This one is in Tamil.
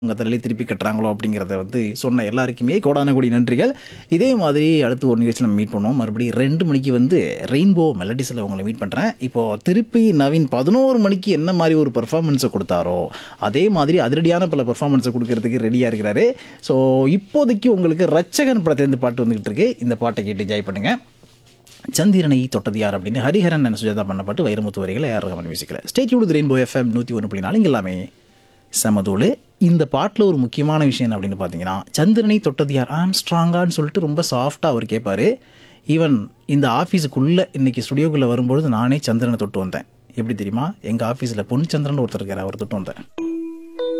உங்கள் தலையிலே திருப்பி கட்டுறாங்களோ அப்படிங்கிறத வந்து சொன்ன எல்லாருக்குமே கோடான கோடி நன்றிகள் இதே மாதிரி அடுத்து ஒரு நிகழ்ச்சி நம்ம மீட் பண்ணுவோம் மறுபடியும் ரெண்டு மணிக்கு வந்து ரெயின்போ மெலடிஸில் உங்களை மீட் பண்ணுறேன் இப்போது திருப்பி நவீன் பதினோரு மணிக்கு என்ன மாதிரி ஒரு பெர்ஃபார்மன்ஸை கொடுத்தாரோ அதே மாதிரி அதிரடியான பல பெர்ஃபார்மன்ஸை கொடுக்கறதுக்கு ரெடியாக இருக்கிறாரு ஸோ இப்போதைக்கு உங்களுக்கு ரச்சகன் படத்துலேருந்து பாட்டு வந்துகிட்டு இருக்கு இந்த பாட்டை கேட்டு என்ஜாய் பண்ணுங்கள் சந்திரனை தொட்டது யார் அப்படின்னு ஹரிஹரன் என சுஜாதா பண்ணப்பட்டு வைரமுத்து வரிகளை யார் ரகமன் மியூசிக்கில் ஸ்டேட் யூடு ரெயின்போ எஃப்எம் நூற்றி ஒன்று புள்ளி நாலு இங்க எல்லாமே சமதூள் இந்த பாட்டில் ஒரு முக்கியமான விஷயம் என்ன அப்படின்னு பார்த்தீங்கன்னா சந்திரனை தொட்டது யார் ஆம் ஸ்ட்ராங்கான்னு சொல்லிட்டு ரொம்ப சாஃப்டாக அவர் கேட்பாரு ஈவன் இந்த ஆஃபீஸுக்குள்ளே இன்னைக்கு ஸ்டுடியோக்குள்ளே வரும்பொழுது நானே சந்திரனை தொட்டு வந்தேன் எப்படி தெரியுமா எங்கள் ஆஃபீஸில் பொன் சந்திரன் ஒருத்தர் இருக்கார் அவர் தொட்டு வந்தேன்